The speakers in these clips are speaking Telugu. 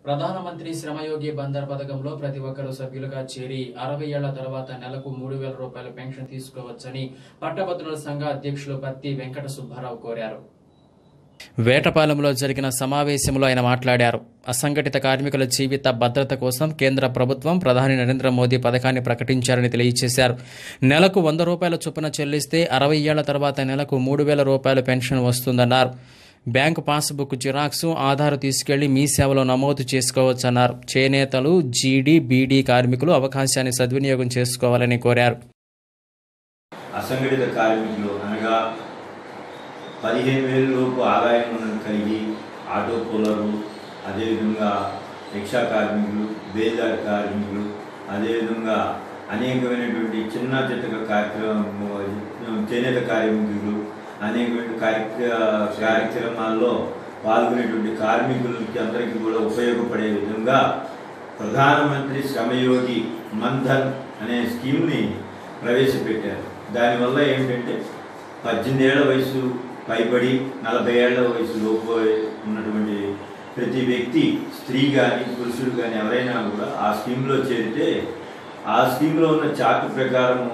ప్రధానమంత్రి శ్రమయోగి బందర్ పథకంలో ప్రతి ఒక్కరూ సభ్యులుగా చేరి అరవై ఏళ్ల తర్వాత నెలకు మూడు వేల రూపాయల పెన్షన్ తీసుకోవచ్చని పట్టభద్రుల సంఘ అధ్యక్షులు పత్తి వెంకట సుబ్బారావు కోరారు వేటపాలెంలో జరిగిన సమావేశంలో ఆయన మాట్లాడారు అసంఘటిత కార్మికుల జీవిత భద్రత కోసం కేంద్ర ప్రభుత్వం ప్రధాని నరేంద్ర మోదీ పథకాన్ని ప్రకటించారని తెలియజేశారు నెలకు వంద రూపాయల చొప్పున చెల్లిస్తే అరవై ఏళ్ల తర్వాత నెలకు మూడు వేల రూపాయల పెన్షన్ వస్తుందన్నారు బ్యాంకు పాస్బుక్ జిరాక్స్ ఆధార్ తీసుకెళ్లి మీ సేవలో నమోదు చేసుకోవచ్చన్నారు చేనేతలు జీడీ బీడీ కార్మికులు అవకాశాన్ని సద్వినియోగం చేసుకోవాలని కోరారు అసంఘటిత కార్మికులు అనగా పదిహేను వేల లోపు ఆదాయం ఉన్న కలిగి ఆటో కూలరు అదేవిధంగా రిక్షా కార్మికులు బేదార్ కార్మికులు అదేవిధంగా అనేకమైనటువంటి చిన్న చిత్తక కార్యక్రమం చేనేత కార్మికులు అనేకమైన కార్యక్ర కార్యక్రమాల్లో పాల్గొనేటువంటి కార్మికులకి అందరికీ కూడా ఉపయోగపడే విధంగా ప్రధానమంత్రి శ్రమయోగి మన్ధన్ అనే స్కీమ్ని ప్రవేశపెట్టారు దానివల్ల ఏమిటంటే పద్దెనిమిది ఏళ్ల వయసు పైబడి నలభై ఏళ్ల వయసు లోపు ఉన్నటువంటి ప్రతి వ్యక్తి స్త్రీ కానీ పురుషుడు కానీ ఎవరైనా కూడా ఆ స్కీమ్లో చేరితే ఆ స్కీమ్లో ఉన్న చార్ట్ ప్రకారము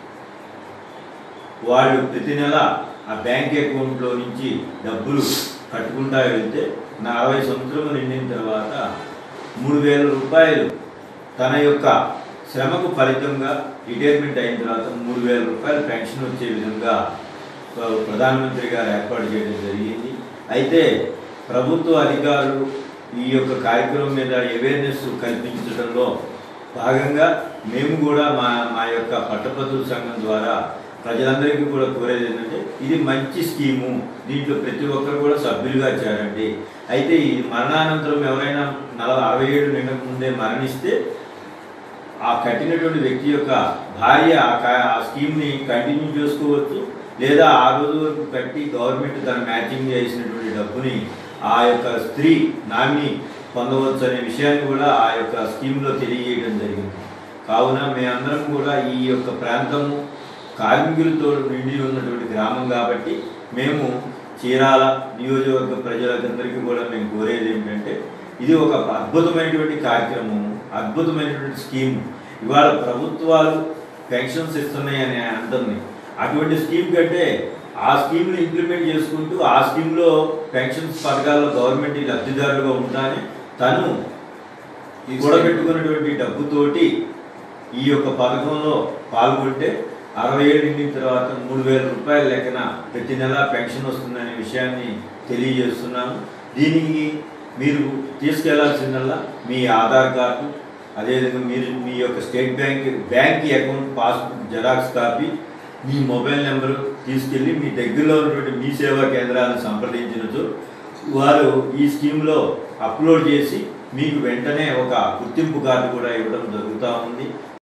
వాళ్ళు ప్రతి నెల ఆ బ్యాంక్ అకౌంట్లో నుంచి డబ్బులు కట్టుకుంటా వెళ్తే నా అరవై సంవత్సరం నిండిన తర్వాత మూడు వేల రూపాయలు తన యొక్క శ్రమకు ఫలితంగా రిటైర్మెంట్ అయిన తర్వాత మూడు వేల రూపాయలు పెన్షన్ వచ్చే విధంగా ఆ, ప్రధానమంత్రి గారు ఏర్పాటు చేయడం జరిగింది అయితే ప్రభుత్వ అధికారులు ఈ యొక్క కార్యక్రమం మీద అవేర్నెస్ కల్పించడంలో భాగంగా మేము కూడా మా మా యొక్క పట్టభద్రుల సంఘం ద్వారా ప్రజలందరికీ కూడా కోరేది ఏంటంటే ఇది మంచి స్కీము దీంట్లో ప్రతి ఒక్కరు కూడా సభ్యులుగా చేరండి అయితే ఈ మరణానంతరం ఎవరైనా నలభై అరవై ఏడు నిండక ముందే మరణిస్తే ఆ కట్టినటువంటి వ్యక్తి యొక్క భార్య ఆ కా- ఆ స్కీమ్ని కంటిన్యూ చేసుకోవచ్చు లేదా ఆ రోజు వరకు కట్టి గవర్నమెంట్ తన మ్యాచింగ్ చేసినటువంటి డబ్బుని ఆ యొక్క స్త్రీ నామిని పొందవచ్చు అనే విషయాన్ని కూడా ఆ యొక్క స్కీమ్లో తెలియజేయడం జరిగింది కావున మేమందరం కూడా ఈ యొక్క ప్రాంతము కార్మికులతో నిండి ఉన్నటువంటి గ్రామం కాబట్టి మేము చీరాల నియోజకవర్గ ప్రజలందరికీ కూడా మేము కోరేది ఏంటంటే ఇది ఒక అద్భుతమైనటువంటి కార్యక్రమం అద్భుతమైనటువంటి స్కీమ్ ఇవాళ ప్రభుత్వాలు పెన్షన్స్ ఇస్తున్నాయి అని అంటుంది అటువంటి స్కీమ్ కంటే ఆ స్కీమ్ని ఇంప్లిమెంట్ చేసుకుంటూ ఆ స్కీమ్లో పెన్షన్స్ పథకాల్లో గవర్నమెంట్ లబ్ధిదారులుగా ఉంటానే తను ఈ కూడబెట్టుకున్నటువంటి డబ్బుతోటి ఈ యొక్క పథకంలో పాల్గొంటే అరవై ఏళ్ళు నిండిన తర్వాత మూడు వేల రూపాయల లెక్కన ప్రతి నెల పెన్షన్ వస్తుందనే విషయాన్ని తెలియజేస్తున్నాము దీనికి మీరు తీసుకెళ్లాల్సిందల్లా మీ ఆధార్ కార్డు అదేవిధంగా మీరు మీ యొక్క state bank bank account passbook xerox copy మీ మొబైల్ నెంబర్ తీసుకెళ్ళి మీ దగ్గరలో ఉన్నటువంటి మీ సేవా కేంద్రాలను సంప్రదించినచో వారు ఈ స్కీమ్లో అప్లోడ్ చేసి మీకు వెంటనే ఒక గుర్తింపు కార్డు కూడా ఇవ్వడం జరుగుతూ ఉంది